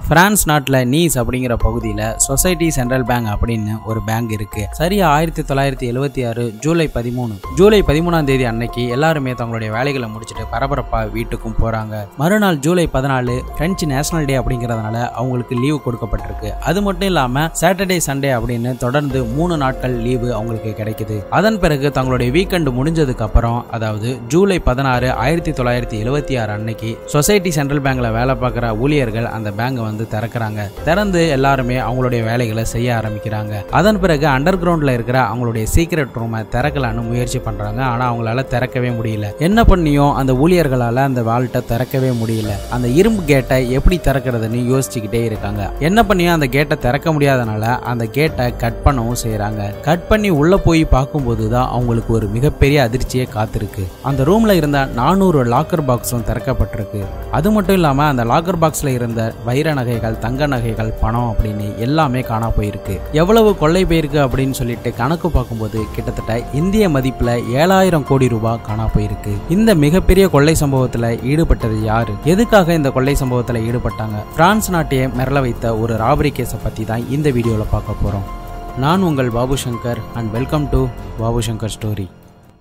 France நாட்டில் knees அப்படிங்கிற பகுதியில் சொசைட்டி சென்ட்ரல் பேங்க் அப்படின்னு ஒரு பேங்க் இருக்கு சரியா ஆயிரத்தி தொள்ளாயிரத்தி எழுவத்தி ஆறு ஜூலை பதிமூணு ஜூலை பதிமூணாம் தேதி அன்னைக்கு எல்லாருமே தங்களுடைய வேலைகளை முடிச்சுட்டு பரபரப்பா வீட்டுக்கும் போறாங்க மறுநாள் ஜூலை பதினாலு பிரெஞ்சு நேஷனல் டே அப்படிங்கிறதுனால அவங்களுக்கு லீவு கொடுக்கப்பட்டிருக்கு அது மட்டும் இல்லாம சாட்டர்டே சண்டே அப்படின்னு தொடர்ந்து மூணு நாட்கள் லீவு அவங்களுக்கு கிடைக்குது அதன் பிறகு தங்களுடைய வீக்கெண்ட் முடிஞ்சதுக்கு அப்புறம் அதாவது ஜூலை பதினாறு ஆயிரத்தி தொள்ளாயிரத்தி எழுவத்தி ஆறு அன்னைக்கு சொசைட்டி சென்ட்ரல் பேங்க்ல வேலை பார்க்குற ஊழியர்கள் அந்த பேங்கை வந்து திறக்கிறாங்க திறந்து எல்லாருமே அவங்களுடைய வேலைகளை செய்ய ஆரம்பிக்கிறாங்க அதன் பிறகு அண்டர் கிரவுண்ட்ல இருக்கிற அவங்களுடைய சீக்ரெட் ரூமை திறக்கலான்னு முயற்சி பண்றாங்க ஆனா அவங்களால திறக்கவே முடியல என்ன பண்ணியும் அந்த ஊழியர்களால அந்த வால்ட்டை திறக்கவே முடியல அந்த இரும்பு கேட்டை எப்படி திறக்கிறதுன்னு யோசிச்சுக்கிட்டே இருக்காங்க என்ன பண்ணியும் அந்த கேட்டை திறக்க முடியாதனால அந்த கேட்டை கட் பண்ணவும் செய்றாங்க கட் பண்ணி உள்ள போய் பார்க்கும்போது தான் அவங்களுக்கு ஒரு மிகப்பெரிய அதிர்ச்சியே காத்திருக்கு அந்த ரூம்ல இருந்த நானூறு லாக்கர் பாக்ஸும் திறக்கப்பட்டிருக்கு அது மட்டும் இல்லாம அந்த லாக்கர் பாக்ஸ்ல இருந்த வைர நகைகள் தங்க நகைகள் பணம் அப்படின்னு எல்லாமே காணா போயிருக்கு எவ்வளவு கொள்ளை போயிருக்கு அப்படின்னு சொல்லிட்டு கணக்கு பார்க்கும்போது கிட்டத்தட்ட இந்திய மதிப்புல ஏழாயிரம் கோடி ரூபாய் காணா போயிருக்கு இந்த மிகப்பெரிய கொள்ளை சம்பவத்துல ஈடுபட்டது யாரு எதுக்காக இந்த கொள்ளை சம்பவத்துல ஈடுபட்டாங்க பிரான்ஸ் நாட்டையே மிரள வைத்த ஒரு ராபரி கேஸை பத்தி தான் இந்த வீடியோல பார்க்க போறோம் நான் உங்கள் Babu Shankar and welcome to Babu Shankar story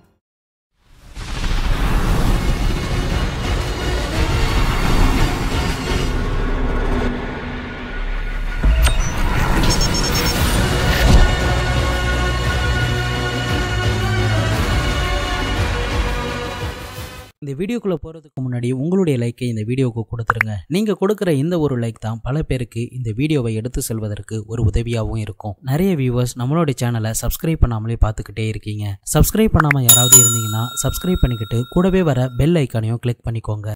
இந்த வீடியோக்குள்ளே போகிறதுக்கு முன்னாடி உங்களுடைய லைக்கை இந்த வீடியோவுக்கு கொடுத்துருங்க நீங்கள் கொடுக்குற இந்த ஒரு லைக் தான் பல பேருக்கு இந்த வீடியோவை எடுத்து செல்வதற்கு ஒரு உதவியாகவும் இருக்கும் நிறைய வியூவர்ஸ் நம்மளுடைய சேனலை சப்ஸ்கிரைப் பண்ணாமலே பார்த்துக்கிட்டே இருக்கீங்க சப்ஸ்கிரைப் பண்ணாமல் யாராவது இருந்தீங்கன்னா சப்ஸ்கிரைப் பண்ணிக்கிட்டு கூடவே வர பெல் ஐக்கானையும் கிளிக் பண்ணிக்கோங்க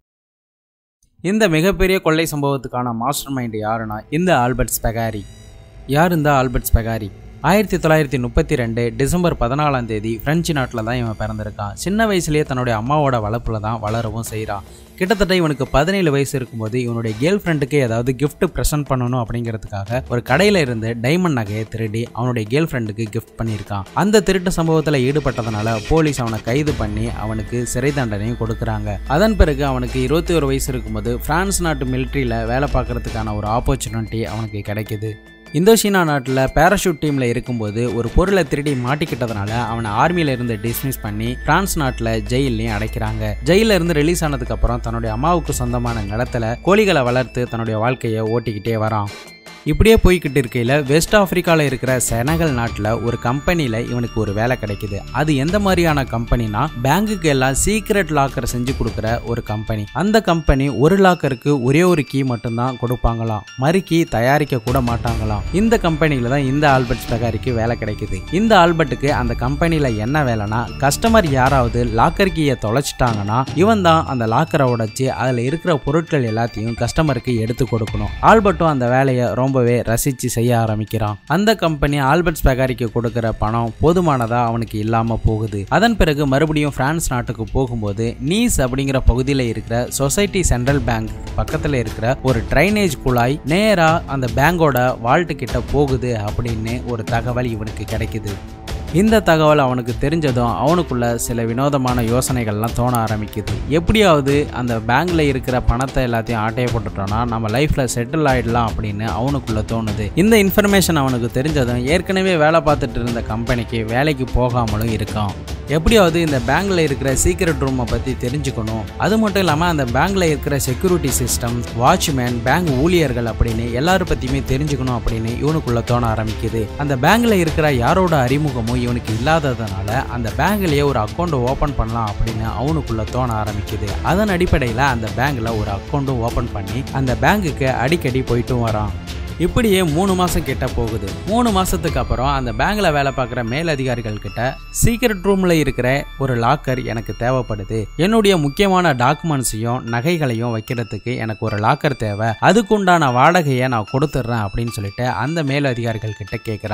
இந்த மிகப்பெரிய கொள்ளை சம்பவத்துக்கான மாஸ்டர் மைண்ட் யாருன்னா இந்த ஆல்பர்ட் ஸ்பெகாரி யார் இந்த ஆல்பர்ட் ஸ்பெகாரி ஆயிரத்தி தொள்ளாயிரத்தி முப்பத்தி ரெண்டு டிசம்பர் பதினாலாம் தேதி பிரெஞ்சு நாட்டில் தான் இவன் பிறந்திருக்கான் சின்ன வயசுலேயே தன்னுடைய அம்மாவோட வளர்ப்புல தான் வளரவும் செய்கிறான் கிட்டத்தட்ட இவனுக்கு பதினேழு வயசு இருக்கும்போது இவனுடைய கேர்ள் ஃப்ரெண்டுக்கு ஏதாவது gift ப்ரெசென்ட் பண்ணணும் அப்படிங்கிறதுக்காக ஒரு கடையில் இருந்து டைமண்ட் நகையை திருடி அவனுடைய கேர்ள் ஃப்ரெண்டுக்கு கிஃப்ட் பண்ணியிருக்கான் அந்த திருட்டு சம்பவத்தில் ஈடுபட்டதுனால போலீஸ் அவனை கைது பண்ணி அவனுக்கு சிறை தண்டனையும் கொடுக்குறாங்க அதன் பிறகு அவனுக்கு இருபத்தி ஒரு வயசு இருக்கும்போது பிரான்ஸ் நாட்டு மிலிட்ரியில் வேலை பார்க்கறதுக்கான ஒரு ஆப்பர்ச்சுனிட்டி அவனுக்கு கிடைக்குது இந்தோசீனா நாட்டில் பேராஷூட் டீமில் இருக்கும்போது ஒரு பொருளை திருடி மாட்டிக்கிட்டதுனால அவனை ஆர்மியில இருந்து டிஸ்மிஸ் பண்ணி பிரான்ஸ் நாட்டில் ஜெயிலையும் அடைக்கிறாங்க ஜெயில இருந்து ரிலீஸ் ஆனதுக்கு அப்புறம் தன்னுடைய அம்மாவுக்கு சொந்தமான நிலத்துல கோழிகளை வளர்த்து தன்னுடைய வாழ்க்கையை ஓட்டிக்கிட்டே வரான் இப்படியே போய்கிட்டு இருக்கையில் வெஸ்ட் ஆப்பிரிக்காவில் இருக்கிற செனகல் நாட்டில் ஒரு கம்பெனியில் இவனுக்கு ஒரு வேலை கிடைக்குது அது எந்த மாதிரியான கம்பெனினா பேங்குக்கு எல்லாம் சீக்ரெட் லாக்கர் செஞ்சு கொடுக்குற ஒரு கம்பெனி அந்த கம்பெனி ஒரு லாக்கருக்கு ஒரே ஒரு கீ மட்டும்தான் கொடுப்பாங்களாம் மறு கீ தயாரிக்க கூட மாட்டாங்களாம் இந்த கம்பெனியில் தான் இந்த ஆல்பர்ட் ஸ்பெகாரிக்கு வேலை கிடைக்குது இந்த ஆல்பர்ட்டுக்கு அந்த கம்பெனியில் என்ன வேலைனா கஸ்டமர் யாராவது லாக்கர் கீயை தொலைச்சிட்டாங்கன்னா இவன் தான் அந்த லாக்கரை உடைச்சு அதில் இருக்கிற பொருட்கள் எல்லாத்தையும் கஸ்டமருக்கு எடுத்து கொடுக்கணும் ஆல்பர்ட்டும் அந்த வேலையை ரொம்பவே ரசித்து செய்ய ஆரம்பிக்கிறான் அந்த கம்பெனி ஆல்பர்ட் ஸ்பெகாரிக்கு கொடுக்குற பணம் போதுமானதா அவனுக்கு இல்லாம போகுது அதன் பிறகு மறுபடியும் பிரான்ஸ் நாட்டுக்கு போகும்போது நீஸ் அப்படிங்கிற பகுதியில் இருக்கிற சொசைட்டி சென்ட்ரல் பேங்க் பக்கத்தில் இருக்கிற ஒரு ட்ரைனேஜ் குழாய் நேரா அந்த பேங்கோட வால்ட்டு கிட்ட போகுது அப்படின்னு ஒரு தகவல் இவனுக்கு கிடைக்குது இந்த தகவல் அவனுக்கு தெரிஞ்சதும் அவனுக்குள்ள சில வினோதமான யோசனைகள்லாம் தோண ஆரம்பிக்குது எப்படியாவது அந்த பேங்க்ல இருக்கிற பணத்தை எல்லாத்தையும் ஆட்டைய போட்டுட்டோம்னா நம்ம லைஃப்ல செட்டில் ஆயிடலாம் அப்படின்னு அவனுக்குள்ள தோணுது இந்த இன்ஃபர்மேஷன் அவனுக்கு தெரிஞ்சதும் ஏற்கனவே வேலை பார்த்துட்டு இருந்த கம்பெனிக்கு வேலைக்கு போகாமலும் இருக்கான் எப்படியாவது இந்த பேங்க்ல இருக்கிற சீக்ரெட் ரூமை பத்தி தெரிஞ்சுக்கணும் அது மட்டும் இல்லாம அந்த பேங்க்ல இருக்கிற செக்யூரிட்டி சிஸ்டம் வாட்ச்மேன் பேங்க் ஊழியர்கள் அப்படின்னு எல்லாரும் பத்தியுமே தெரிஞ்சுக்கணும் அப்படின்னு இவனுக்குள்ள தோண ஆரம்பிக்குது அந்த பேங்க்ல இருக்கிற யாரோட அறிமுகமும் இவனுக்கு இல்லாததுனால அந்த பேங்க்லயே ஒரு அக்கௌண்ட் ஓபன் பண்ணலாம் அப்படின்னு அவனுக்குள்ள தோண ஆரம்பிக்குது அதன் அடிப்படையில் அந்த பேங்க்ல ஒரு அக்கௌண்ட்டும் ஓபன் பண்ணி அந்த பேங்குக்கு அடிக்கடி போயிட்டும் வரான் இப்படியே மூணு மாசம் கிட்ட போகுது மூணு மாசத்துக்கு அப்புறம் அந்த பேங்க்ல வேலை பார்க்குற மேலதிகாரிகள் கிட்ட சீக்ரெட் ரூம்ல இருக்கிற ஒரு லாக்கர் எனக்கு தேவைப்படுது என்னுடைய முக்கியமான டாக்குமெண்ட்ஸையும் நகைகளையும் வைக்கிறதுக்கு எனக்கு ஒரு லாக்கர் தேவை அதுக்குண்டான வாடகையை நான் கொடுத்துட்றேன் அப்படின்னு சொல்லிட்டு அந்த மேலதிகாரிகள் கிட்ட கேட்குறான்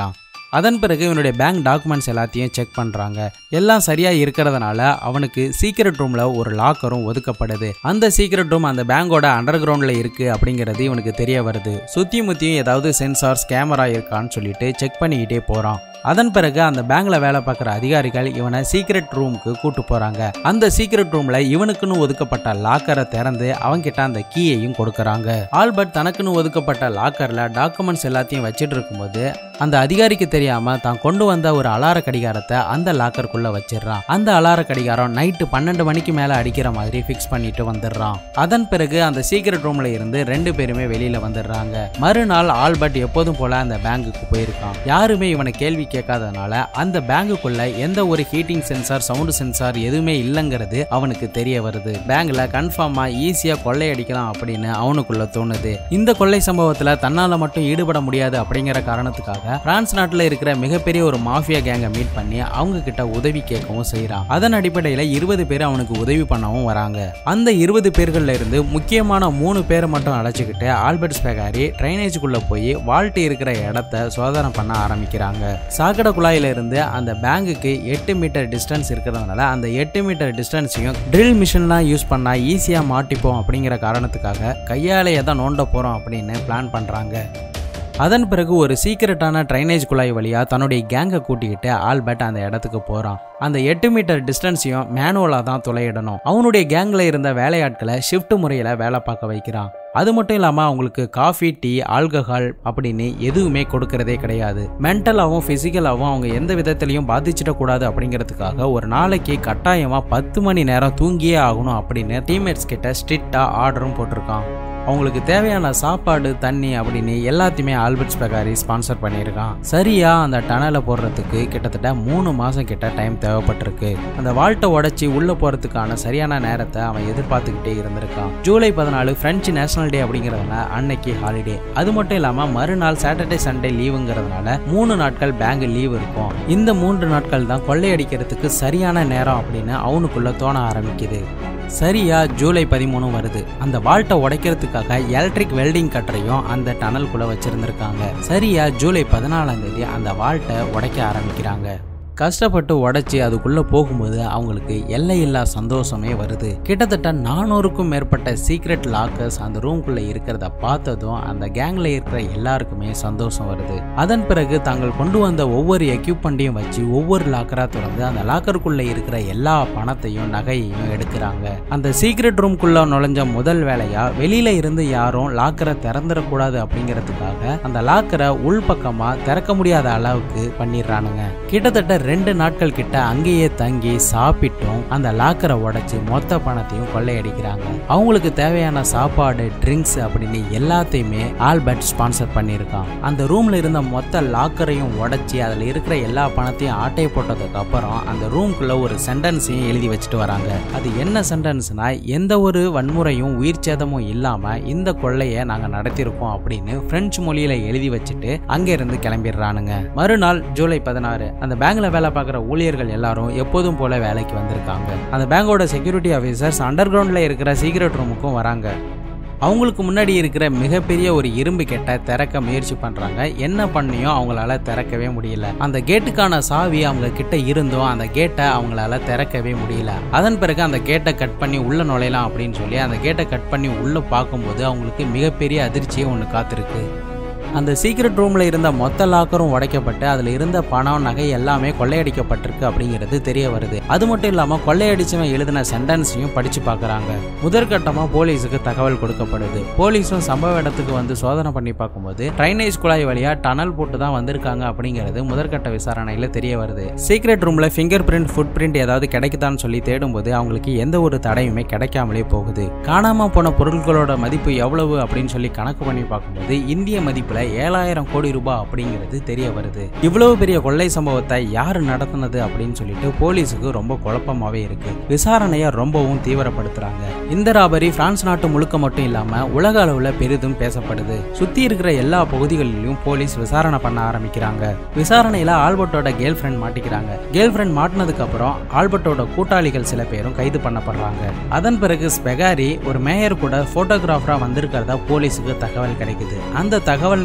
அதன் பிறகு இவனுடைய பேங்க் டாக்குமெண்ட்ஸ் எல்லாத்தையும் செக் பண்றாங்க எல்லாம் சரியா இருக்கிறதுனால அவனுக்கு சீக்ரெட் ரூம்ல ஒரு லாக்கரும் ஒதுக்கப்படுது அந்த சீக்ரெட் ரூம் அந்த பேங்கோட அண்டர் கிரவுண்ட்ல இருக்கு அப்படிங்கிறது இவனுக்கு தெரிய வருது சுத்தி முத்தியும் ஏதாவது சென்சார்ஸ் கேமரா இருக்கான்னு சொல்லிட்டு செக் பண்ணிக்கிட்டே போறான் அதன் பிறகு அந்த பேங்க்ல வேலை பார்க்குற அதிகாரிகள் இவனை சீக்ரெட் ரூமுக்கு கூட்டு போறாங்க அந்த சீக்ரெட் ரூம்ல இவனுக்குன்னு ஒதுக்கப்பட்ட லாக்கரை திறந்து அவன்கிட்ட அந்த கீயையும் கொடுக்கறாங்க ஆல்பர்ட் தனக்குன்னு ஒதுக்கப்பட்ட லாக்கர்ல டாக்குமெண்ட்ஸ் எல்லாத்தையும் வச்சிட்டு இருக்கும்போது அந்த அதிகாரிக்கு தெரியாம தான் கொண்டு வந்த ஒரு அலார கடிகாரத்தை அந்த லாக்கருக்குள்ள வச்சிடுறான் அந்த அலார கடிகாரம் நைட்டு பன்னெண்டு மணிக்கு மேல அடிக்கிற மாதிரி ஃபிக்ஸ் பண்ணிட்டு வந்துடுறான் அதன் பிறகு அந்த சீக்ரெட் ரூம்ல இருந்து ரெண்டு பேருமே வெளியில வந்துடுறாங்க மறுநாள் ஆல்பர்ட் எப்போதும் போல அந்த பேங்குக்கு போயிருக்கான் யாருமே இவனை கேள்வி கேட்காதனால அந்த பேங்குக்குள்ள எந்த ஒரு ஹீட்டிங் சென்சார் சவுண்ட் சென்சார் எதுவுமே இல்லைங்கிறது அவனுக்கு தெரிய வருது பேங்க்ல கன்ஃபார்மா ஈஸியா கொள்ளையடிக்கலாம் அப்படின்னு அவனுக்குள்ள தோணுது இந்த கொள்ளை சம்பவத்துல தன்னால மட்டும் ஈடுபட முடியாது அப்படிங்கிற காரணத்துக்காக பிரான்ஸ் நாட்டுல இருக்கிற மிகப்பெரிய ஒரு மாஃபியா கேங்கை மீட் பண்ணி அவங்க கிட்ட உதவி கேட்கவும் செய்யறான் அதன் அடிப்படையில இருபது பேர் அவனுக்கு உதவி பண்ணவும் வராங்க அந்த இருபது பேர்கள்ல இருந்து முக்கியமான மூணு பேரை மட்டும் அழைச்சிக்கிட்டு ஆல்பர்ட் ஸ்பெகாரி ட்ரைனேஜுக்குள்ள போய் வால்ட் இருக்கிற இடத்த சோதனை பண்ண ஆரம்பிக்கிறாங்க சாக்கடை குழாயில இருந்து அந்த பேங்குக்கு எட்டு மீட்டர் டிஸ்டன்ஸ் இருக்கிறதுனால அந்த எட்டு மீட்டர் டிஸ்டன்ஸையும் ட்ரில் மிஷின்லாம் யூஸ் பண்ணா ஈஸியா மாட்டிப்போம் அப்படிங்கிற காரணத்துக்காக கையாலேயே தான் நோண்ட போறோம் அப்படின்னு பிளான் பண்றாங்க அதன் பிறகு ஒரு சீக்கிரட்டான ட்ரைனேஜ் குழாய் வழியா தன்னுடைய கேங்கை கூட்டிக்கிட்டு ஆல்பர்ட் அந்த இடத்துக்கு போறான் அந்த எட்டு மீட்டர் டிஸ்டன்ஸையும் மேனுவலாக தான் துளையிடணும் அவனுடைய கேங்ல இருந்த வேலையாட்களை ஷிஃப்ட் முறையில் வேலை பார்க்க வைக்கிறான் அது மட்டும் இல்லாமல் அவங்களுக்கு காஃபி டீ ஆல்கஹால் அப்படின்னு எதுவுமே கொடுக்கறதே கிடையாது மென்டலாகவும் ஃபிசிக்கலாகவும் அவங்க எந்த விதத்திலையும் பாதிச்சிடக்கூடாது அப்படிங்கிறதுக்காக ஒரு நாளைக்கு கட்டாயமாக பத்து மணி நேரம் தூங்கியே ஆகணும் அப்படின்னு டீம்மேட்ஸ் கிட்ட ஸ்ட்ரிக்டாக ஆர்டரும் போட்டிருக்கான் அவங்களுக்கு தேவையான சாப்பாடு தண்ணி அப்படின்னு எல்லாத்தையுமே ஆல்பர்ட் ஸ்பெகாரி ஸ்பான்சர் பண்ணியிருக்கான் சரியா அந்த டனலை போடுறதுக்கு கிட்டத்தட்ட மூணு மாசம் கிட்ட டைம் தேவைப்பட்டிருக்கு அந்த வால்ட்டை உடைச்சி உள்ள போறதுக்கான சரியான நேரத்தை அவன் எதிர்பார்த்துக்கிட்டே இருந்திருக்கான் ஜூலை பதினாலு பிரெஞ்சு நேஷனல் டே அப்படிங்கிறதுனால அன்னைக்கு ஹாலிடே அது மட்டும் இல்லாம மறுநாள் சாட்டர்டே சண்டே லீவுங்கிறதுனால மூணு நாட்கள் பேங்க் லீவ் இருக்கும் இந்த மூன்று நாட்கள் தான் கொள்ளையடிக்கிறதுக்கு சரியான நேரம் அப்படின்னு அவனுக்குள்ள தோண ஆரம்பிக்குது சரியா ஜூலை பதிமூணு வருது அந்த வால்ட்டை உடைக்கிறதுக்காக எலக்ட்ரிக் வெல்டிங் கட்டரையும் அந்த டனல்குள்ள வச்சிருந்திருக்காங்க சரியா ஜூலை பதினாலாம் தேதி அந்த வால்ட்டை உடைக்க ஆரம்பிக்கிறாங்க கஷ்டப்பட்டு உடைச்சி அதுக்குள்ள போகும்போது அவங்களுக்கு எல்லையில்லா சந்தோஷமே வருது கிட்டத்தட்ட நானூறுக்கும் மேற்பட்ட சீக்ரெட் லாக்கர்ஸ் அந்த ரூம்குள்ள இருக்கிறத பார்த்ததும் அந்த கேங்ல இருக்கிற எல்லாருக்குமே சந்தோஷம் வருது அதன் பிறகு தாங்கள் கொண்டு வந்த ஒவ்வொரு எக்யூப்மெண்ட்டையும் வச்சு ஒவ்வொரு லாக்கரா திறந்து அந்த லாக்கருக்குள்ள இருக்கிற எல்லா பணத்தையும் நகையையும் எடுக்கிறாங்க அந்த சீக்ரெட் ரூம்குள்ள நுழைஞ்ச முதல் வேலையா வெளியில இருந்து யாரும் லாக்கரை திறந்துடக்கூடாது அப்படிங்கிறதுக்காக அந்த லாக்கரை உள்பக்கமா திறக்க முடியாத அளவுக்கு பண்ணிடுறானுங்க கிட்டத்தட்ட ரெண்டு நாட்கள் கிட்ட அங்கேயே தங்கி சாப்பிட்டும் அந்த லாக்கரை உடைச்சு மொத்த பணத்தையும் கொள்ளையடிக்கிறாங்க அவங்களுக்கு தேவையான சாப்பாடு ட்ரிங்க்ஸ் அப்படின்னு எல்லாத்தையுமே ஆல்பர்ட் ஸ்பான்சர் பண்ணியிருக்கான் அந்த ரூம்ல இருந்த மொத்த லாக்கரையும் உடைச்சி அதுல இருக்கிற எல்லா பணத்தையும் ஆட்டை போட்டதுக்கு அப்புறம் அந்த ரூம்குள்ள ஒரு சென்டென்ஸையும் எழுதி வச்சுட்டு வராங்க அது என்ன சென்டென்ஸ்னா எந்த ஒரு வன்முறையும் உயிர் சேதமும் இல்லாம இந்த கொள்ளையை நாங்க நடத்தியிருக்கோம் அப்படின்னு பிரெஞ்சு மொழியில எழுதி வச்சுட்டு அங்க இருந்து கிளம்பிடுறானுங்க மறுநாள் ஜூலை பதினாறு அந்த பேங்க்ல வேலை பார்க்குற ஊழியர்கள் எல்லாரும் எப்போதும் போல வேலைக்கு வந்திருக்காங்க அந்த பேங்கோட செக்யூரிட்டி ஆஃபீஸர்ஸ் அண்டர் கிரவுண்ட்ல இருக்கிற சீக்ரெட் ரூமுக்கும் வராங்க அவங்களுக்கு முன்னாடி இருக்கிற மிகப்பெரிய ஒரு இரும்பு கேட்டை திறக்க முயற்சி பண்றாங்க என்ன பண்ணியும் அவங்களால திறக்கவே முடியல அந்த கேட்டுக்கான சாவி அவங்க கிட்ட இருந்தும் அந்த கேட்டை அவங்களால திறக்கவே முடியல அதன் பிறகு அந்த கேட்டை கட் பண்ணி உள்ள நுழையலாம் அப்படின்னு சொல்லி அந்த கேட்டை கட் பண்ணி உள்ள பார்க்கும்போது அவங்களுக்கு மிகப்பெரிய அதிர்ச்சியே ஒன்று காத்திருக்கு அந்த சீக்ரெட் ரூம்ல இருந்த மொத்த லாக்கரும் உடைக்கப்பட்டு அதுல இருந்த பணம் நகை எல்லாமே கொள்ளையடிக்கப்பட்டிருக்கு அப்படிங்கிறது தெரிய வருது அது மட்டும் இல்லாம கொள்ளையடிச்சவன் எழுதின சென்டென்ஸையும் படிச்சு பார்க்கறாங்க முதற்கட்டமா போலீஸுக்கு தகவல் கொடுக்கப்படுது போலீஸும் சம்பவ இடத்துக்கு வந்து சோதனை பண்ணி பார்க்கும்போது ட்ரைனேஜ் குழாய் வழியா டனல் போட்டு தான் வந்திருக்காங்க அப்படிங்கிறது முதற்கட்ட விசாரணையில தெரிய வருது சீக்ரெட் ரூம்ல ஃபிங்கர் பிரிண்ட் ஃபுட் பிரிண்ட் ஏதாவது கிடைக்குதான்னு சொல்லி தேடும்போது அவங்களுக்கு எந்த ஒரு தடையுமே கிடைக்காமலே போகுது காணாம போன பொருட்களோட மதிப்பு எவ்வளவு அப்படின்னு சொல்லி கணக்கு பண்ணி பார்க்கும்போது இந்திய மதிப்புல ஏழாயிரம் கோடி ரூபாய் அப்படிங்கிறது தெரிய வருது இவ்வளவு பெரிய கொள்ளை சம்பவத்தை யாரு நடத்தினது அப்படின்னு சொல்லிட்டு போலீஸுக்கு ரொம்ப குழப்பமாவே இருக்கு விசாரணையை ரொம்பவும் தீவிரப்படுத்துறாங்க இந்த ராபரி பிரான்ஸ் நாட்டு முழுக்க மட்டும் இல்லாம உலக அளவுல பெரிதும் பேசப்படுது சுத்தி இருக்கிற எல்லா பகுதிகளிலும் போலீஸ் விசாரணை பண்ண ஆரம்பிக்கிறாங்க விசாரணையில ஆல்பர்ட்டோட கேர்ள் ஃப்ரெண்ட் மாட்டிக்கிறாங்க கேர்ள் ஃப்ரெண்ட் மாட்டினதுக்கு அப்புறம் ஆல்பர்ட்டோட கூட்டாளிகள் சில பேரும் கைது பண்ணப்படுறாங்க அதன் பிறகு ஸ்பெகாரி ஒரு மேயர் கூட போட்டோகிராஃபரா வந்திருக்கிறதா போலீஸுக்கு தகவல் கிடைக்குது அந்த தகவல்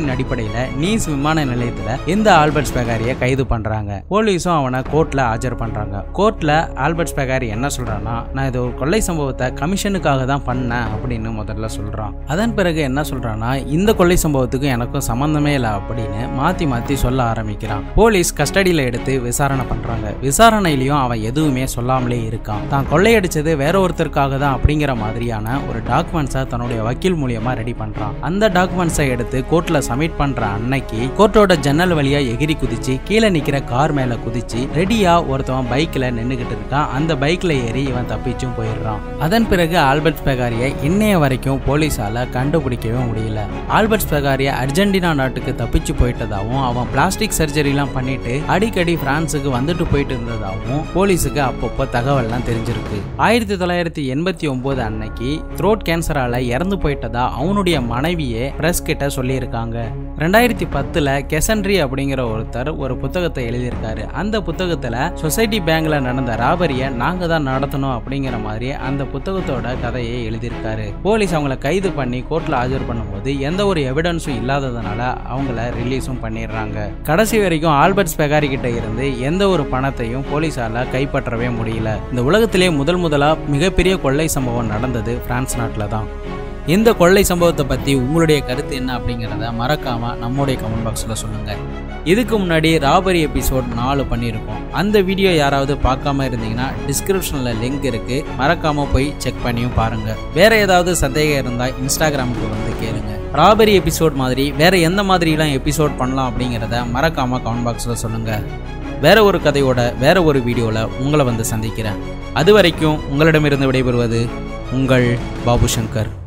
புகாரின் அடிப்படையில நீஸ் விமான நிலையத்துல இந்த ஆல்பர்ட் ஸ்பெகாரியை கைது பண்றாங்க போலீஸும் அவனை கோர்ட்ல ஆஜர் பண்றாங்க கோர்ட்ல ஆல்பர்ட் ஸ்பெகாரி என்ன சொல்றான்னா நான் இது ஒரு கொள்ளை சம்பவத்தை கமிஷனுக்காக தான் பண்ணேன் அப்படின்னு முதல்ல சொல்றான் அதன் பிறகு என்ன சொல்றான்னா இந்த கொள்ளை சம்பவத்துக்கும் எனக்கும் சம்பந்தமே இல்லை அப்படின்னு மாத்தி மாத்தி சொல்ல ஆரம்பிக்கிறான் போலீஸ் கஸ்டடியில எடுத்து விசாரணை பண்றாங்க விசாரணையிலையும் அவன் எதுவுமே சொல்லாமலே இருக்கான் தான் கொள்ளையடிச்சது வேற ஒருத்தருக்காக தான் அப்படிங்கிற மாதிரியான ஒரு டாக்குமெண்ட்ஸை தன்னுடைய வக்கீல் மூலியமா ரெடி பண்றான் அந்த டாக்குமெண்ட்ஸை எடுத்து கோர்ட்ல சப்மிட் பண்ற அன்னைக்கு கோர்ட்டோட ஜன்னல் வழியா எகிரி குதிச்சு கீழே நிக்கிற கார் மேல குதிச்சு ரெடியா ஒருத்தவன் பைக்ல நின்னுகிட்டு இருக்கான் அந்த பைக்ல ஏறி இவன் தப்பிச்சும் போயிடுறான் அதன் பிறகு ஆல்பர்ட் ஸ்பெகாரியை இன்னைய வரைக்கும் போலீஸால கண்டுபிடிக்கவே முடியல ஆல்பர்ட் ஸ்பெகாரியா அர்ஜென்டினா நாட்டுக்கு தப்பிச்சு போயிட்டதாகவும் அவன் பிளாஸ்டிக் சர்ஜரிலாம் பண்ணிட்டு அடிக்கடி பிரான்ஸுக்கு வந்துட்டு போயிட்டு இருந்ததாகவும் போலீஸுக்கு அப்பப்போ தகவல்லாம் தெரிஞ்சிருக்கு ஆயிரத்தி தொள்ளாயிரத்தி எண்பத்தி ஒன்பது அன்னைக்கு த்ரோட் கேன்சரால இறந்து போயிட்டதா அவனுடைய மனைவியே பிரஸ் கிட்ட சொல்லியிருக்காங்க ரெண்டாயிரத்தி பத்துல கெசன்ட்ரி அப்படிங்கிற ஒருத்தர் ஒரு புத்தகத்தை எழுதியிருக்காரு அந்த புத்தகத்துல சொசைட்டி பேங்க்ல நடந்த ராபரியை நாங்க தான் நடத்தணும் அப்படிங்கிற மாதிரி அந்த புத்தகத்தோட கதையை எழுதியிருக்காரு போலீஸ் அவங்கள கைது பண்ணி கோர்ட்ல ஆஜர் பண்ணும்போது எந்த ஒரு எவிடன்ஸும் இல்லாததுனால அவங்கள ரிலீஸும் பண்ணிடுறாங்க கடைசி வரைக்கும் ஆல்பர்ட் ஸ்பெகாரி கிட்ட இருந்து எந்த ஒரு பணத்தையும் போலீஸால கைப்பற்றவே முடியல இந்த உலகத்திலே முதல் முதலா மிகப்பெரிய கொள்ளை சம்பவம் நடந்தது பிரான்ஸ் நாட்டில் தான் இந்த கொள்ளை சம்பவத்தை பற்றி உங்களுடைய கருத்து என்ன அப்படிங்கிறத மறக்காமல் நம்முடைய கமெண்ட் பாக்ஸில் சொல்லுங்கள் இதுக்கு முன்னாடி ராபரி எபிசோட் நாலு பண்ணியிருக்கோம் அந்த வீடியோ யாராவது பார்க்காம இருந்தீங்கன்னா டிஸ்கிரிப்ஷனில் லிங்க் இருக்குது மறக்காமல் போய் செக் பண்ணியும் பாருங்கள் வேறு ஏதாவது சந்தேகம் இருந்தால் இன்ஸ்டாகிராமுக்கு வந்து கேளுங்க ராபரி எபிசோட் மாதிரி வேறு எந்த மாதிரிலாம் எபிசோட் பண்ணலாம் அப்படிங்கிறத மறக்காமல் கமெண்ட் பாக்ஸில் சொல்லுங்கள் வேற ஒரு கதையோட வேற ஒரு வீடியோவில் உங்களை வந்து சந்திக்கிறேன் அது வரைக்கும் உங்களிடமிருந்து விடைபெறுவது உங்கள் பாபு சங்கர்